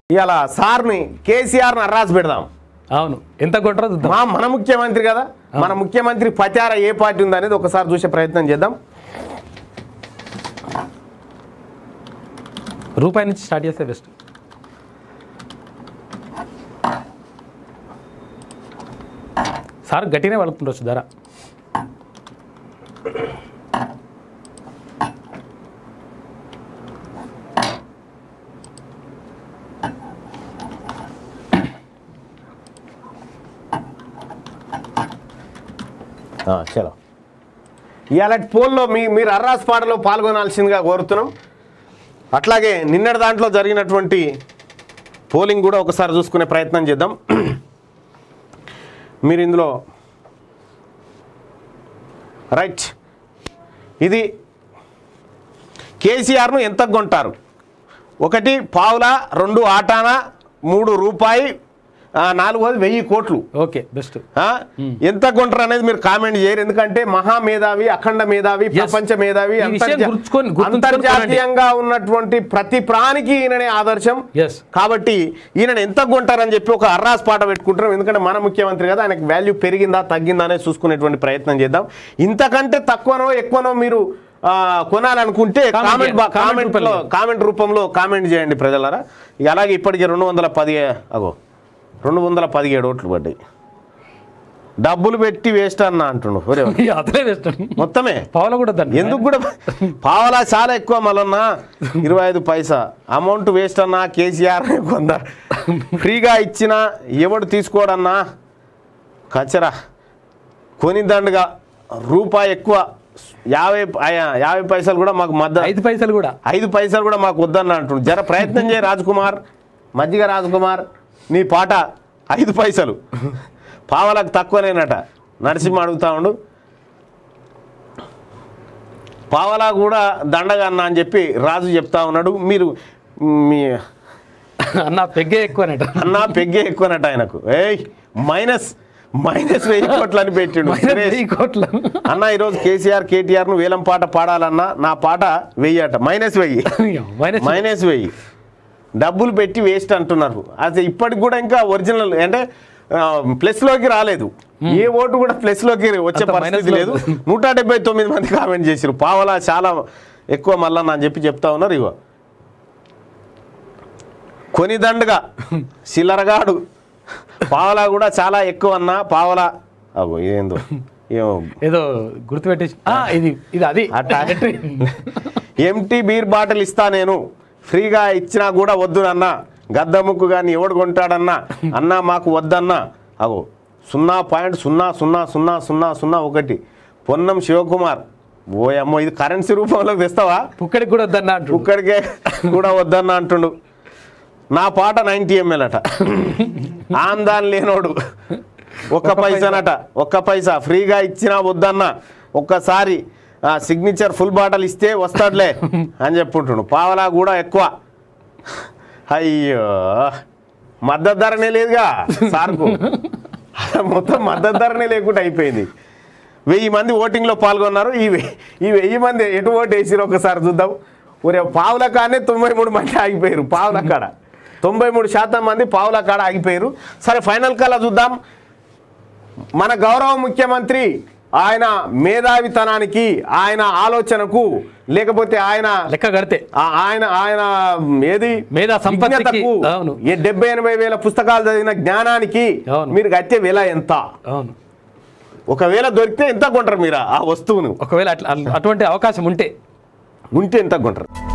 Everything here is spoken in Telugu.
ఇవాళ సార్ని కేసీఆర్ని అర్రాసి పెడదాం అవును ఎంత కొట్టరో చూద్దాం మా మన ముఖ్యమంత్రి కదా మన ముఖ్యమంత్రి పచార ఏ పార్టీ ఉందనేది ఒకసారి చూసే ప్రయత్నం చేద్దాం రూపాయి నుంచి స్టార్ట్ చేస్తే బెస్ట్ సార్ గట్టినే పడుతుండొచ్చు ధర ఆ, చలో ఇవాళ పోల్లో మీ మీరు అర్రాస్ పాటలో పాల్గొనాల్సిందిగా కోరుతున్నాం అట్లాగే నిన్నటి దాంట్లో జరిగినటువంటి పోలింగ్ కూడా ఒకసారి చూసుకునే ప్రయత్నం చేద్దాం మీరు ఇందులో రైట్ ఇది కేసీఆర్ను ఎంత కొంటారు ఒకటి పావుల రెండు ఆటానా మూడు రూపాయి ఆ, నాలుగోది వెయ్యి కోట్లు ఓకే బెస్ట్ ఆ? ఎంత కొంటారు అనేది మీరు కామెంట్ చేయరు ఎందుకంటే మహా మేధావి అఖండ మేధావి Yes. ప్రపంచ మేధావి ఈ విషయం అంతర్జా- గుర్తుకొని- గుర్తుంచుకొని అంతర్జాతీయంగా ఉన్నటువంటి ప్రతి ప్రాణికి ఈయననే ఆదర్శం ఎస్ కాబట్టి ఈయన ఎంత కొంటారని చెప్పి ఒక అర్రాస్ పాట పెట్టుకుంటాం ఎందుకంటే మన ముఖ్యమంత్రి కదా ఆయనకు వాల్యూ పెరిగిందా తగ్గిందా అనేది చూసుకునేటువంటి ప్రయత్నం చేద్దాం ఇంతకంటే తక్కువనో ఎక్కువనో మీరు ఆ, కొనాలనుకుంటే Comment కామెంట్ చేయండి. Comment కామెంట్ రూపంలో. కామెంట్ రూపంలో కామెంట్ చేయండి ప్రజలారా ఇక అలాగే ఇప్పటికి రెండు వందల పది అగో రెండు వందల పదిహేడు ఓట్లు పడ్డాయి డబ్బులు పెట్టి వేస్ట్ అన్న అంటుండు ఒరే అదే బెస్ట్ మొత్తమే పావులో కూడా వద్దండి ఎందుకు కూడా పావలా చాలా ఎక్కువ మళ్ళన్నా ఇరవై ఐదు పైసా అమౌంట్ వేస్ట్ అన్నా కేసీఆర్ కొంద ఫ్రీగా ఇచ్చినా ఎవడు తీసుకోడన్నా కచరా కొనిదండుగా రూపాయి ఎక్కువ యాభై ఆ- యాభై పైసలు కూడా మాకు మద్దతు ఐదు పైసలు కూడా ఐదు పైసలు కూడా మాకు వద్దన్న అంటుండు జర ప్రయత్నం చేయి రాజ్కుమార్ మజ్జిగ రాజ్కుమార్ నీ పాట ఐదు పైసలు పావలకు తక్కువనేనట నరసింహ అడుగుతా ఉండు పావలా కూడా దండగా అన్న అని చెప్పి రాజు చెప్తా ఉన్నాడు మీరు మీ అన్న పెగ్గే ఎక్కువనట అన్న పెగ్గే ఎక్కువనట ఆయనకు ఏయ్ మైనస్ మైనస్ వెయ్యి కోట్లు అని పెట్టిండు వెయ్యి కోట్ల అన్న ఈరోజు కేసీఆర్ కేటీఆర్ ను వేలం పాట పాడాలన్నా నా పాట వెయ్యి అట మైనస్ వెయ్యి మైనస్ మైనస్ వెయ్యి డబ్బులు పెట్టి వేస్ట్ అంటున్నారు అది ఇప్పటికి కూడా ఇంకా ఒరిజినల్ అంటే ఆ, ప్లస్ లోకి రాలేదు ఏ ఓటు కూడా ప్లస్ లోకి వచ్చే అంత పరిస్థితి మైనస్ లో లేదు నూట డెబ్బై తొమ్మిది మంది కామెంట్ చేశారు పావలా చాలా ఎక్కువ మళ్ళా అని చెప్పి చెప్తా ఉన్నారు ఇగో కొనిదండగా చిల్లరగాడు పావలా కూడా చాలా ఎక్కువ అన్న పావలా అగో ఏందో ఏమో ఏదో గుర్తుపెట్టేసి ఆ, ఇది ఇది అది అట్టా ఎంటీ బీర్ బాటిల్ ఇస్తా నేను ఫ్రీగా ఇచ్చినా కూడా వద్దు నాన్న గద్దముక్కు కానీ ఎవడు కొంటాడన్నా అన్నా మాకు వద్దన్నా అగో సున్నా పాయింట్ సున్నా సున్నా సున్నా సున్నా సున్నా ఒకటి పొన్నం శివకుమార్ ఓ అమ్మో ఇది కరెన్సీ రూపంలోకి తెస్తావా పుక్కడికి కూడా వద్దన్న అంటు ఒక్కడికే కూడా వద్దన్నా అంటుండు నా పాట నైంటీ ఎంఎల్ అట ఆందాన్ లేనోడు ఒక్క పైసానట ఒక్క పైసా ఫ్రీగా ఇచ్చినా వద్దన్నా ఒక్కసారి సిగ్నేచర్ ఫుల్ బాటిల్ ఇస్తే వస్తాడులే అని చెప్పుంటుండు పావలా కూడా ఎక్కువ అయ్యో మద్దతు ధరనే లేదుగా సార్కు మొత్తం మద్దతు ధరనే లేకుండా అయిపోయింది వెయ్యి మంది ఓటింగ్లో పాల్గొన్నారు ఈ వెయ్యి ఈ వెయ్యి మంది ఎటు ఓటు వేసిరో ఒకసారి చూద్దాం ఒరే పావుల కానే తొంభై మూడు మంది ఆగిపోయారు పావుల కాడ తొంభై మూడు శాతం మంది పావుల కాడ ఆగిపోయారు సరే ఫైనల్ కల్లా చూద్దాం మన గౌరవ ముఖ్యమంత్రి ఆయన మేధావితనానికి ఆయన ఆలోచనకు లేకపోతే ఆయన లెక్క కడితే ఆ- ఆయన ఆయన ఏది మేధా సంపత్తికి, విజ్ఞతకు, అవును. ఏ డెబ్బై ఎనభై వేల పుస్తకాలు చదివిన జ్ఞానానికి అవును. మీరు కట్టే వెల ఎంత అవును ఒకవేళ దొరికితే ఎంత కొంటారు మీరు ఆ వస్తువును ఒకవేళ అట్లా అటువంటి అవకాశం ఉంటే ఉంటే ఎంత కొంటారు